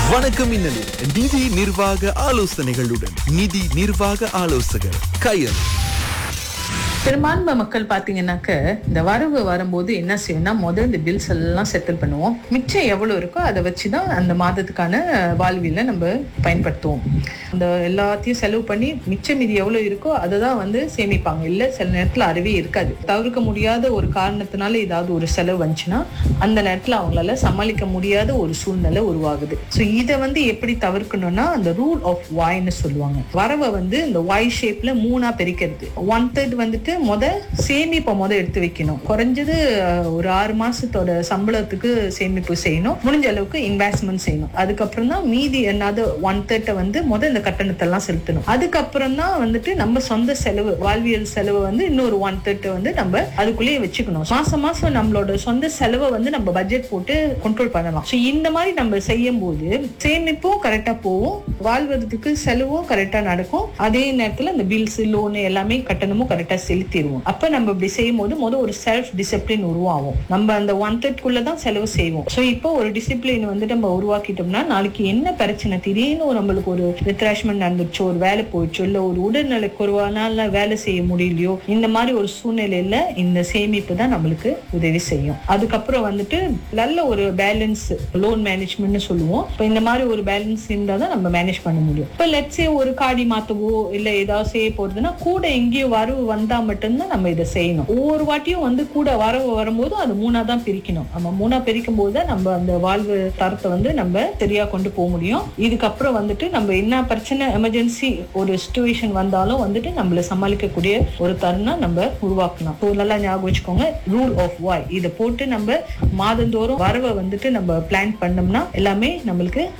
வணக்கம் இன்னலில் நிதி நிர்வாக ஆலோசனைகளுடன் நிதி நிர்வாக ஆலோசகர் கயல் பெரும்பான்மை மக்கள் பாத்தீங்கன்னாக்க இந்த வரவு வரும்போது என்ன செய்யணும்னா முதல் இந்த பில்ஸ் எல்லாம் செட்டில் பண்ணுவோம் மிச்சம் எவ்வளவு இருக்கோ அதை வச்சுதான் அந்த மாதத்துக்கான வாழ்வியல நம்ம பயன்படுத்துவோம் அந்த எல்லாத்தையும் செலவு பண்ணி மிச்சம் மீதி எவ்வளவு இருக்கோ அதை தான் வந்து சேமிப்பாங்க இல்ல சில நேரத்துல அறிவே இருக்காது தவிர்க்க முடியாத ஒரு காரணத்தினால ஏதாவது ஒரு செலவு வந்துச்சுன்னா அந்த நேரத்துல அவங்களால சமாளிக்க முடியாத ஒரு சூழ்நிலை உருவாகுது ஸோ இதை வந்து எப்படி தவிர்க்கணும்னா அந்த ரூல் ஆஃப் வாய்னு சொல்லுவாங்க வரவை வந்து இந்த வாய் ஷேப்ல மூணா பிரிக்கிறது ஒன் தேர்ட் வந்துட்டு முத சேமிப்பை முத எடுத்து வைக்கணும் குறைஞ்சது அஹ், ஒரு ஆறு மாசத்தோட சம்பளத்துக்கு சேமிப்பு செய்யணும் முடிஞ்ச அளவுக்கு இன்வெஸ்ட்மெண்ட் செய்யணும் அதுக்கப்புறம் தான் மீதி என்னது ஒன் தேர்ட்டை வந்து முத இந்த கட்டணத்தை எல்லாம் செலுத்தணும் அதுக்கப்புறம் தான் வந்துட்டு நம்ம சொந்த செலவு வாழ்வியல் செலவு வந்து இன்னொரு ஒன் தேர்ட்டை வந்து நம்ம அதுக்குள்ளேயே வச்சுக்கணும் மாசம் மாசம் நம்மளோட சொந்த செலவை வந்து நம்ம பட்ஜெட் போட்டு கண்ட்ரோல் பண்ணலாம் ஸோ இந்த மாதிரி நம்ம செய்யும் போது சேமிப்பும் கரெக்டா போகும் வாழ்வதற்கு செலவும் கரெக்டா நடக்கும் அதே நேரத்துல இந்த பில்ஸ் லோன் எல்லாமே கட்டணமும் கரெக்டா செலுத்திடுவோம் அப்ப நம்ம இப்படி செய்யும் போது முதல் ஒரு செல்ஃப் டிசிப்ளின் உருவாகும் நம்ம அந்த ஒன் தேர்ட்குள்ள தான் செலவு செய்வோம் ஸோ இப்போ ஒரு டிசிப்ளின் வந்து நம்ம உருவாக்கிட்டோம்னா நாளைக்கு என்ன பிரச்சனை திடீர்னு ஒரு நம்மளுக்கு ஒரு ரித்ராஷ்மெண்ட் நடந்துச்சோ ஒரு வேலை போயிடுச்சோ இல்ல ஒரு உடல்நல குறைவானால வேலை செய்ய முடியலையோ இந்த மாதிரி ஒரு சூழ்நிலையில இந்த சேமிப்பு தான் நம்மளுக்கு உதவி செய்யும் அதுக்கப்புறம் வந்துட்டு நல்ல ஒரு பேலன்ஸ் லோன் மேனேஜ்மெண்ட்னு சொல்லுவோம் இப்போ இந்த மாதிரி ஒரு பேலன்ஸ் இருந்தால் தான் நம்ம மேனேஜ் பண்ண முடியும் இப்போ லெட்ஸே ஒரு காடி மாத்தவோ இல்ல ஏதாவது செய்ய போறதுன்னா கூட எங்கேயோ வரவு வந்தா மட்டும்தான் நம்ம இதை செய்யணும் ஒவ்வொரு வாட்டியும் வந்து கூட வரவு வரும்போது அது மூணா தான் பிரிக்கணும் நம்ம மூணா பிரிக்கும் போது தான் நம்ம அந்த வாழ்வு தரத்தை வந்து நம்ம சரியா கொண்டு போக முடியும் இதுக்கப்புறம் வந்துட்டு நம்ம என்ன பிரச்சனை எமர்ஜென்சி ஒரு சுச்சுவேஷன் வந்தாலும் வந்துட்டு நம்மள சமாளிக்கக்கூடிய ஒரு தருணம் நம்ம உருவாக்கணும் ஸோ நல்லா ஞாபகம் வச்சுக்கோங்க ரூல் ஆஃப் வாய் இதை போட்டு நம்ம மாதந்தோறும் வரவை வந்துட்டு நம்ம பிளான் பண்ணோம்னா எல்லாமே நம்மளுக்கு